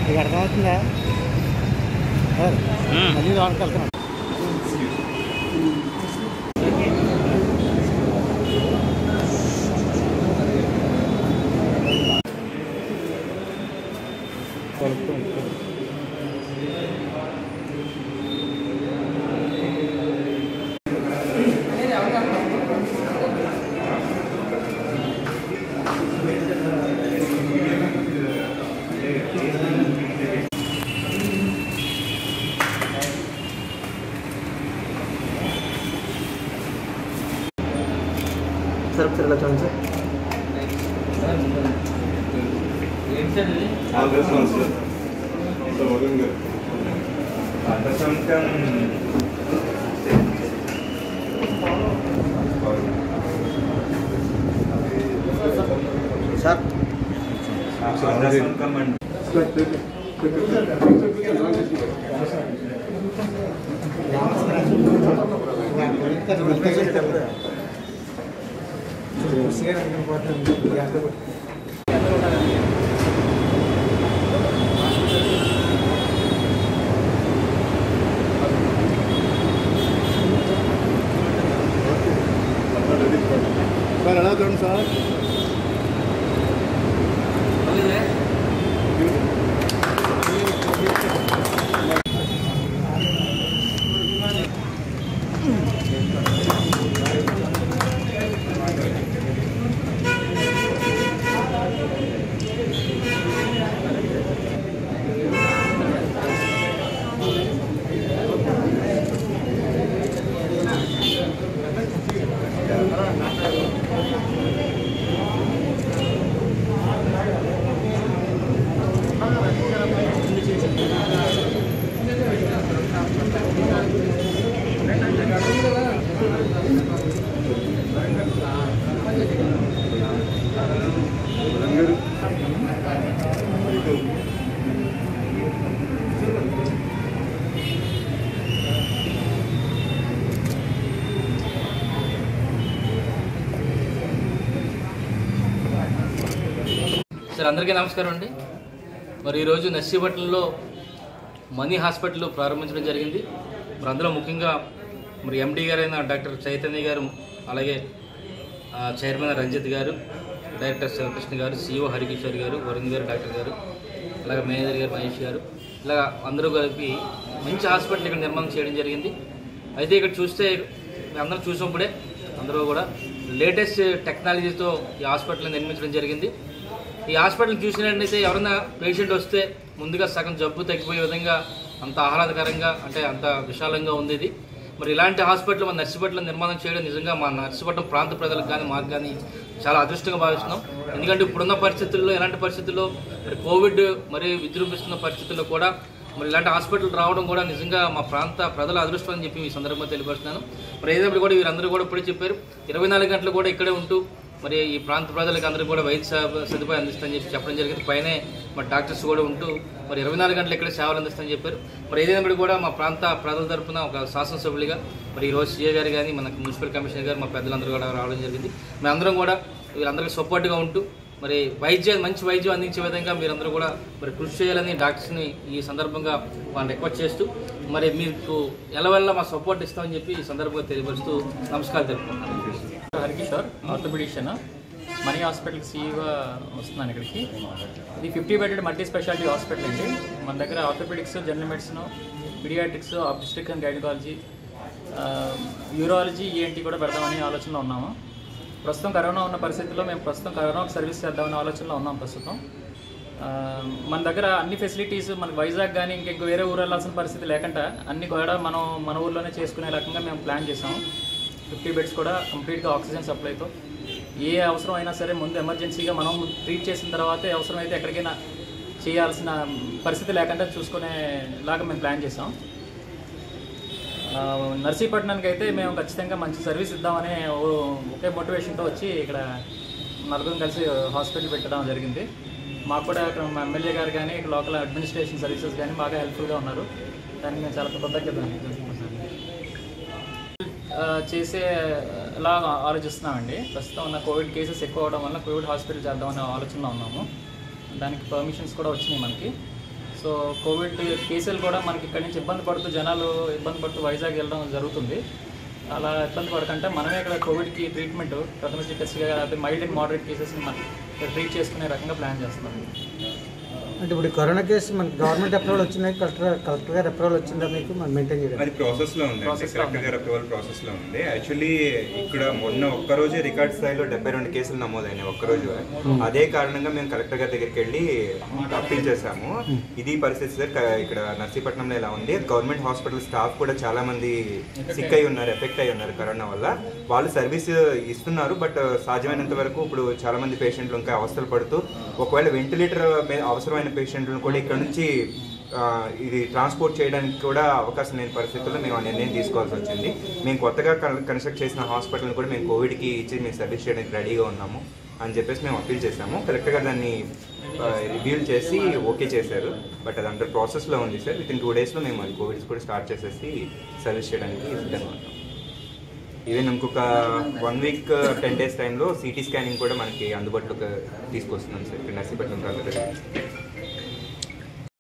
నీకు అర్థమవుతుందా సార్ మళ్ళీ లోపలికి వెళ్తున్నాం సార్ ఒకసారి ఇలా చూడండి sir All this one, sir. So, Varun garu. Ultrasound sir ultrasound command sir ఎలా చూడండి సార్ వరుణ్ గారు సార్ అందరికీ నమస్కారం అండి మరి ఈరోజు నర్సీపట్నంలో మనీ హాస్పిటల్ ప్రారంభించడం జరిగింది మరి అందులో ముఖ్యంగా మరి ఎండి గారైన డాక్టర్ చైతన్య గారు అలాగే ఆ, చైర్మన్ రంజిత్ గారు డైరెక్టర్ శివకృష్ణ గారు సిఇఓ హరికిషోర్ గారు వరుణ్ గారు డాక్టర్ గారు అలాగే మేనేజర్ గారు మహేష్ గారు ఇలా అందరూ కలిపి మంచి హాస్పిటల్ ఇక్కడ నిర్మాణం చేయడం జరిగింది అయితే ఇక్కడ చూస్తే మీ అందరూ చూసినప్పుడే అందరూ కూడా లేటెస్ట్ టెక్నాలజీతో ఈ హాస్పిటల్ నిర్మించడం జరిగింది ఈ హాస్పిటల్ చూసినట్లయితే ఎవరైనా పేషెంట్ వస్తే ముందుగా సగం జబ్బు తగ్గిపోయే విధంగా అంత ఆహ్లాదకరంగా అంటే అంత విశాలంగా ఉంది ఇది మరి ఇలాంటి హాస్పిటల్ మన నర్సిపట్నం నిర్మాణం చేయడం నిజంగా మా నర్సిపట్నం ప్రాంత ప్రజలకు కానీ మాకు కానీ చాలా అదృష్టంగా భావిస్తున్నాం ఎందుకంటే ఇప్పుడున్న పరిస్థితుల్లో ఎలాంటి పరిస్థితుల్లో మరి కోవిడ్ మరి విజృంభిస్తున్న పరిస్థితుల్లో కూడా మరి ఇలాంటి హాస్పిటల్ రావడం కూడా నిజంగా మా ప్రాంత ప్రజల అదృష్టం అని చెప్పి ఈ సందర్భంగా తెలియపరుస్తున్నాను మరి ఏదైనా కూడా వీరందరూ కూడా ఇప్పుడే చెప్పారు ఇరవై నాలుగు గంటలు కూడా ఇక్కడే ఉంటూ మరి ఈ ప్రాంత ప్రజలకు అందరికీ కూడా వైద్య స- సదుపాయం అందిస్తామని చెప్పి చెప్పడం జరిగింది పైనే మరి డాక్టర్స్ కూడా ఉంటూ మరి ఇరవై నాలుగు గంటలు ఇక్కడ సేవలు అందిస్తామని చెప్పారు మరి ఏదైనా కూడా మా ప్రాంత ప్రజల తరపున ఒక శాసనసభ్యులుగా మరి ఈ రోజు సీఏ గారు కానీ మనకు మున్సిపల్ కమిషనర్ గారు మా పెద్దలందరూ కూడా రావడం జరిగింది మేమందరం కూడా వీళ్ళందరికీ సపోర్ట్గా ఉంటూ మరి వైద్యం మంచి వైద్యం అందించే విధంగా మీరందరూ కూడా మరి కృషి చేయాలని డాక్టర్స్ని ఈ సందర్భంగా వాళ్ళని రిక్వెస్ట్ చేస్తూ మరి మీకు ఎలవెల్ల మా సపోర్ట్ ఇస్తామని చెప్పి ఈ సందర్భంగా తెలియపరుస్తూ నమస్కారం తెలుపుకుంటున్నాను హరికిషోర్ ఆర్థోపెడిషియన్ మనీ హాస్పిటల్ సీఈగా వస్తున్నాను ఇక్కడికి ఇది fifty bedded multi speciality hospital అండి మన దగ్గర orthopaedics general medicine paediatrics obstetric and gynaecology urology ENT కూడా పెడదామని ఆలోచనలో ఉన్నాము ప్రస్తుతం కరోనా ఉన్న పరిస్థితుల్లో మేము ప్రస్తుతం కరోనాకు సర్వీస్ చేద్దామనే ఆలోచనలో ఉన్నాం ప్రస్తుతం ఆ, మన దగ్గర అన్ని ఫెసిలిటీస్ మనకి వైజాగ్ కానీ ఇంకెంక వేరే ఊరు వెళ్ళాల్సిన పరిస్థితి లేకుండా అన్ని కూడా మనం మన ఊర్లోనే చేసుకునే రకంగా మేము ప్లాన్ చేసాము ఫిఫ్టీ బెడ్స్ కూడా కంప్లీట్గా ఆక్సిజన్ సప్లైతో ఏ అవసరం అయినా సరే ముందు ఎమర్జెన్సీగా మనం ట్రీట్ చేసిన తర్వాతే అవసరమైతే ఎక్కడికైనా చేయాల్సిన పరిస్థితి లేకుండా చూసుకునేలాగా మేము ప్లాన్ చేసాం ఆ, నర్సీపట్నానికి అయితే మేము ఖచ్చితంగా మంచి సర్వీస్ ఇద్దామనే ఓ- ఒకే మోటివేషన్తో వచ్చి ఇక్కడ నలుగురం కలిసి హాస్పిటల్ పెట్టడం జరిగింది మాకు కూడా ఇక్కడ మా ఎమ్మెల్యే గారు కానీ ఇక్కడ లోకల్ అడ్మినిస్ట్రేషన్ సర్వీసెస్ కానీ బాగా హెల్ప్ఫుల్గా ఉన్నారు దానికి మేము చాలా కృతజ్ఞత ఆ, చేసేలా ఆలోచిస్తున్నామండి ప్రస్తుతం ఉన్న కోవిడ్ కేసెస్ ఎక్కువ అవడం వల్ల కోవిడ్ హాస్పిటల్ చేద్దామనే ఆలోచనలో ఉన్నాము దానికి పర్మిషన్స్ కూడా వచ్చినాయి మనకి సో కోవిడ్ కేసులు కూడా మనకి ఇక్కడి నుంచి ఇబ్బంది పడుతూ జనాలు ఇబ్బంది పడుతూ వైజాగ్ వెళ్ళడం జరుగుతుంది అలా ఇబ్బంది పడకంటే మనమే ఇక్కడ కోవిడ్కి ట్రీట్మెంట్ ప్రథమ చికిత్సగా లేకపోతే మైల్డ్ అండ్ మోడరేట్ కేసెస్ని మనం ట్రీట్ చేసుకునే రకంగా ప్లాన్ చేస్తున్నాం అంటే ఇప్పుడు ఈ కరోనా కేసు మనకి గవర్నమెంట్ అప్రూవల్ వచ్చినాయి కలెక్టర్ కలెక్టర్ గారు అప్రూవల్ వచ్చిందా మీకు మనం మెయింటైన్ చేయడం అది ప్రాసెస్ లో ఉంది Process లో కలెక్టర్ గారి అప్రూవల్ ప్రాసెస్ లో ఉంది యాక్చువల్లీ ఇక్కడ మొన్న ఒక్క రోజే రికార్డ్ స్థాయిలో డెబ్బై రెండు కేసులు నమోదైనాయి ఒక్క రోజు అదే కారణంగా మేము కలెక్టర్ గారి దగ్గరికి వెళ్ళి అప్పీల్ చేశాము ఇది పరిస్థితి సార్ క- ఇక్కడ నర్సీపట్నంలో ఇలా ఉంది గవర్నమెంట్ హాస్పిటల్ స్టాఫ్ కూడా చాలా మంది సిక్ అయి ఉన్నారు ఎఫెక్ట్ అయి ఉన్నారు కరోనా వల్ల వాళ్ళు సర్వీస్ ఇస్తున్నారు బట్ సాధ్యమైనంత వరకు ఇప్పుడు చాలా మంది పేషెంట్లు ఇంకా అవస్థలు పడుతూ ఒకవేళ వెంటిలేటర్ అవసరమైన పేషెంట్లను కూడా ఇక్కడ నుంచి ఆ, ఇది ట్రాన్స్పోర్ట్ చేయడానికి కూడా అవకాశం లేని పరిస్థితుల్లో మేము ఆ నిర్ణయం తీసుకోవాల్సి వచ్చింది మేము కొత్తగా కన్- కన్స్ట్రక్ట్ చేసిన హాస్పిటల్ కూడా మేము కోవిడ్కి ఇచ్చి మేము సర్వీస్ చేయడానికి రెడీగా ఉన్నాము అని చెప్పేసి మేము అప్పీల్ చేశాము కలెక్టర్ గారు దాన్ని రివ్యూ చేసి ఓకే చేశారు బట్ అది అండర్ ప్రాసెస్లో ఉంది సార్ విత్ ఇన్ టూ డేస్లో మేము అది కోవిడ్స్ కూడా స్టార్ట్ చేసేసి సర్వీస్ చేయడానికి సిద్ధంగా ఉన్నాం ఈవెన్ ఇంకొక వన్ వీక్ టెన్ డేస్ టైంలో సిటీ స్కానింగ్ కూడా మనకి అందుబాటులోకి తీసుకొస్తున్నాం సార్ ఇక్కడ నర్సీపట్నం ప్రాంతంలో